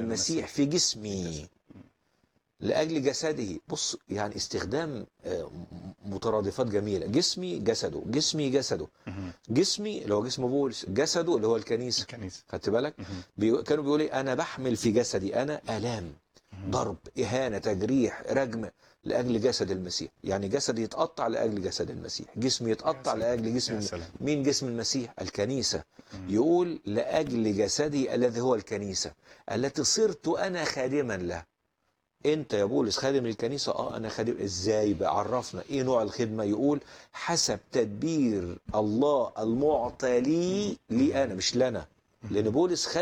المسيح في جسمي لأجل جسده بص يعني استخدام آه، م- مترادفات جميلة جسمي جسده جسمي جسده مهم. جسمي اللي هو جسم بولس جسده اللي هو الكنيسة الكنيسة خدت بالك مهم. بي... كانوا بيقولوا لي أنا بحمل في جسدي أنا آلام مهم. ضرب إهانة تجريح رجم لأجل جسد المسيح يعني جسدي يتقطع لأجل جسد المسيح جسمي يتقطع سلام. لأجل جسم يا الم- سلام مين جسم المسيح الكنيسة مهم. يقول لأجل جسدي الذي هو الكنيسة التي صرت أنا خادما له أنت يا بولس خادم الكنيسة آه أنا خادم إزاي بقى عرفنا إيه نوع الخدمة يقول حسب تدبير الله المعطى لي لي أنا مش لنا لأن بولس خد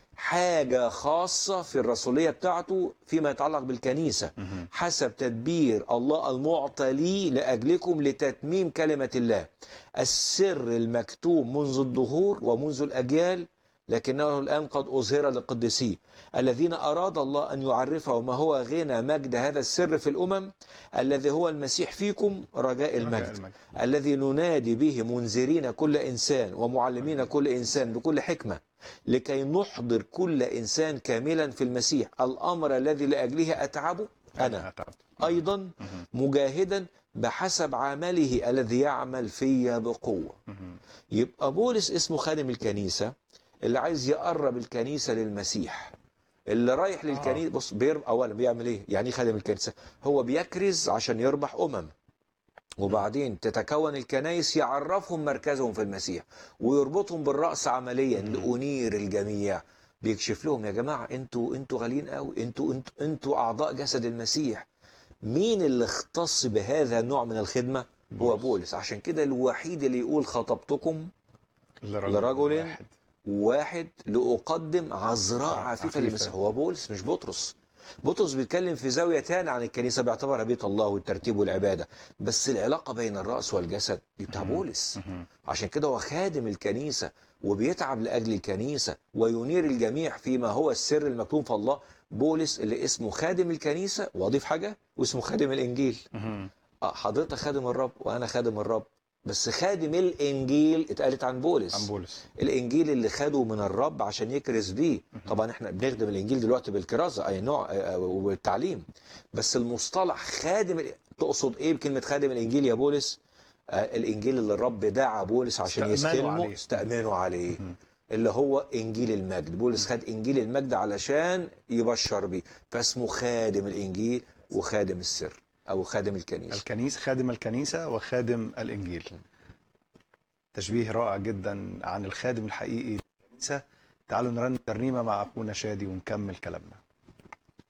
حاجة خاصة في الرسولية بتاعته فيما يتعلق بالكنيسة مهم. حسب تدبير الله المعطى لي لأجلكم لتتميم كلمة الله السر المكتوم منذ الدهور ومنذ الأجيال لكنه الآن قد أظهر للقديسين الذين أراد الله أن يعرفهم ما هو غنى مجد هذا السر في الأمم الذي هو المسيح فيكم رجاء المجد المجد. الذي ننادي به منذرين كل إنسان ومعلمين كل إنسان بكل حكمة لكي نحضر كل إنسان كاملا في المسيح الأمر الذي لأجله أتعبه أنا أتعبت. أيضا مهم. مجاهدا بحسب عمله الذي يعمل في بقوة مهم. يبقى بولس اسمه خادم الكنيسة اللي عايز يقرب الكنيسة للمسيح اللي رايح للكنيسة بص بير أولا بيعمل إيه يعني إيه خادم الكنيسة هو بيكرز عشان يربح أمم وبعدين تتكون الكنائس يعرفهم مركزهم في المسيح ويربطهم بالرأس عمليا لأنير الجميع بيكشف لهم يا جماعة انتوا انتوا غاليين قوي انتوا انتوا انتوا أعضاء جسد المسيح مين اللي اختص بهذا النوع من الخدمة هو بولس. بولس عشان كده الوحيد اللي يقول خطبتكم لرجل واحد واحد لأقدم عذراء عفيفة عفيفة. للمسيح هو بولس مش بطرس بطرس بيتكلم في زاوية تانية عن الكنيسة بيعتبرها بيت الله والترتيب والعبادة بس العلاقة بين الرأس والجسد دي بتاع مهم. بولس مهم. عشان كده هو خادم الكنيسة وبيتعب لأجل الكنيسة وينير الجميع فيما هو السر المكتوم في الله بولس اللي اسمه خادم الكنيسة وأضيف حاجة واسمه خادم الإنجيل مهم. آه، حضرتك خادم الرب وأنا خادم الرب بس خادم الإنجيل اتقالت عن بولس عن بولس الانجيل اللي خده من الرب عشان يكرز بيه طبعا احنا بنخدم الانجيل دلوقتي بالكرازه اي نوع آه، وبالتعليم بس المصطلح خادم ال- تقصد ايه بكلمه خادم الانجيل يا بولس آه الانجيل اللي الرب دعا بولس عشان استأمنوا يستلمه عليه. استأمنوا عليه مهم. اللي هو انجيل المجد بولس خد انجيل المجد علشان يبشر بيه فاسمه خادم الانجيل وخادم السر او خادم الكنيسه الكنيسة خادم الكنيسة وخادم الإنجيل تشبيه رائع جدا عن الخادم الحقيقي للكنيسة تعالوا نرنم ترنيمة مع أخونا شادي ونكمل كلامنا